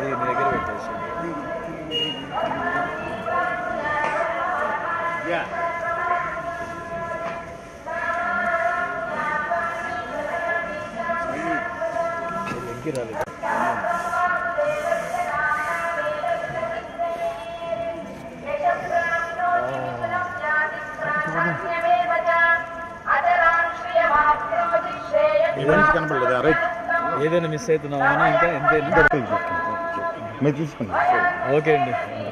అది నీ దగ్గర పెట్టేసి వెంకి రాలేదు మనిషి కనపడలేదు రైట్ ఏదైనా మిస్ అవుతున్నావా అని ఇంకా ఎంతైనా మీరు తీసుకున్నా ఓకే అండి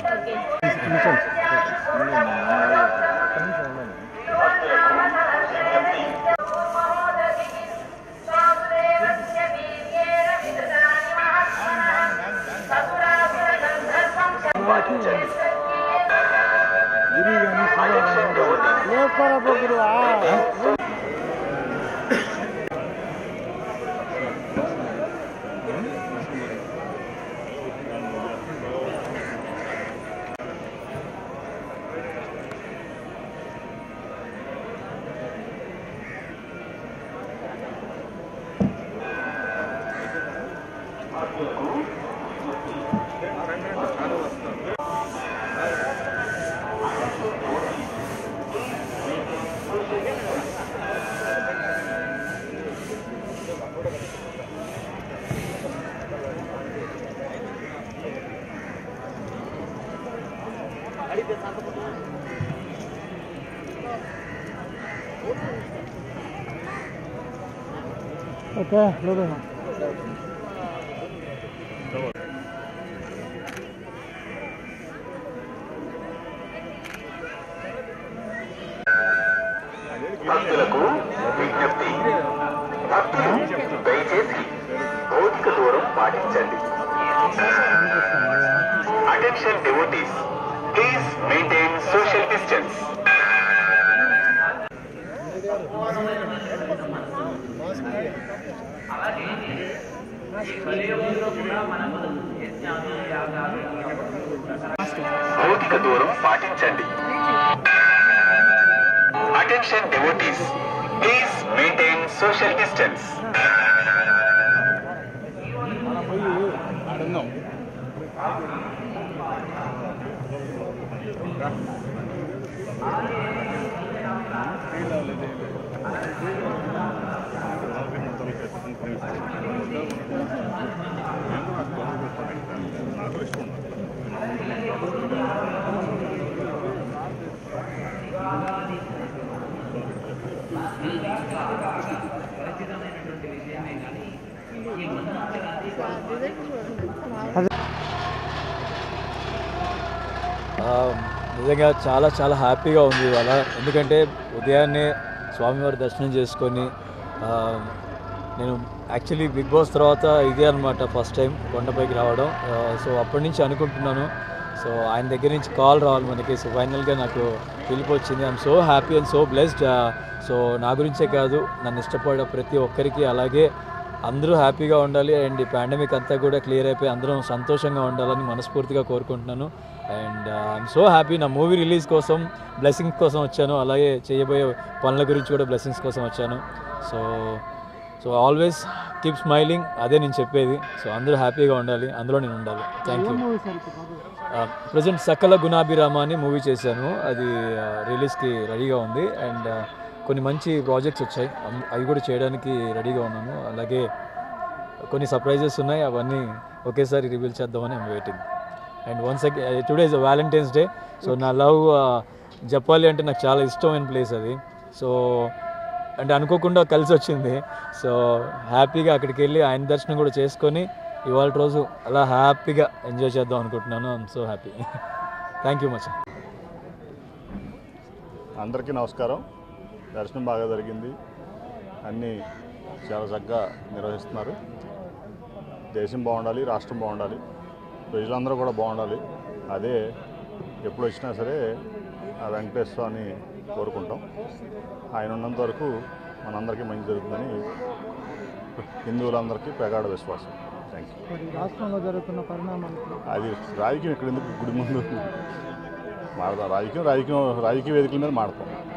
ఓకే లేదు భక్తులకు విజ్ఞప్తి భక్తులు దయచేసి భౌతిక దూరం పాటించండి attention devotees please maintain social distance భౌతిక దూరం పాటించండి attention devotees please maintain social distance ఆ, నిజంగా చాలా చాలా హ్యాపీగా ఉంది ఇవాళ ఎందుకంటే ఉదయాన్నే స్వామివారి దర్శనం చేసుకొని ఆ, నేను యాక్చువల్లీ బిగ్ బాస్ తర్వాత ఇదే అనమాట ఫస్ట్ టైం కొండపైకి రావడం ఆ, సో అప్పటి నుంచి అనుకుంటున్నాను సో ఆయన దగ్గర నుంచి కాల్ రావాలి మనకి సో ఫైనల్గా నాకు పిలుపు వచ్చింది I'm so happy and so blessed so నా గురించే కాదు నన్ను ఇష్టపడే ప్రతి ఒక్కరికి అలాగే అందరూ హ్యాపీగా ఉండాలి అండ్ ఈ పాండమిక్ అంతా కూడా క్లియర్ అయిపోయి అందరం సంతోషంగా ఉండాలని మనస్ఫూర్తిగా కోరుకుంటున్నాను అండ్ ఐఎమ్ సో హ్యాపీ నా మూవీ రిలీజ్ కోసం బ్లెస్సింగ్స్ కోసం వచ్చాను అలాగే చేయబోయే పనుల గురించి కూడా బ్లెస్సింగ్స్ కోసం వచ్చాను so so always keep smiling అదే నేను చెప్పేది సో అందరూ హ్యాపీగా ఉండాలి అందులో నేను ఉండాలి థ్యాంక్ యూ ప్రజెంట్ సకల గుణాభిరామ అని మూవీ చేశాను అది రిలీజ్కి రెడీగా ఉంది అండ్ కొన్ని మంచి ప్రాజెక్ట్స్ వచ్చాయి అమ్- అవి కూడా చేయడానికి రెడీగా ఉన్నాను అలాగే కొన్ని సర్ప్రైజెస్ ఉన్నాయి అవన్నీ ఒకేసారి రివీల్ చేద్దామని I'm waiting and once today is Valentine's Day so నా లవ్ చెప్పాలి అంటే నాకు చాలా ఇష్టమైన ప్లేస్ అది సో అంటే అనుకోకుండా కలిసి వచ్చింది సో హ్యాపీగా అక్కడికి వెళ్ళి ఆయన దర్శనం కూడా చేసుకొని ఇవాళ రోజు అలా హ్యాపీగా ఎంజాయ్ చేద్దాం అనుకుంటున్నాను I'm so happy thank you much అందరికీ నమస్కారం దర్శనం బాగా జరిగింది అన్నీ చాలా చక్కగా నిర్వహిస్తున్నారు దేశం బాగుండాలి రాష్ట్రం బాగుండాలి ప్రజలందరూ కూడా బాగుండాలి అదే ఎప్పుడు వచ్చినా సరే ఆ వెంకటేశ్వర స్వామిని కోరుకుంటాం ఆయన ఉన్నంత వరకు మనందరికీ మంచి జరుగుతుందని హిందువులందరికీ ప్రగాఢ విశ్వాసం థ్యాంక్ యూ మరి రాష్ట్రంలో జరుగుతున్న పరిణామాలకు అది రాజకీయం ఇక్కడ ఎందుకు గుడి ముందు మాడతాం రాజకీయం రాజకీయం రాజకీయ వేదికల మీద మాడతాం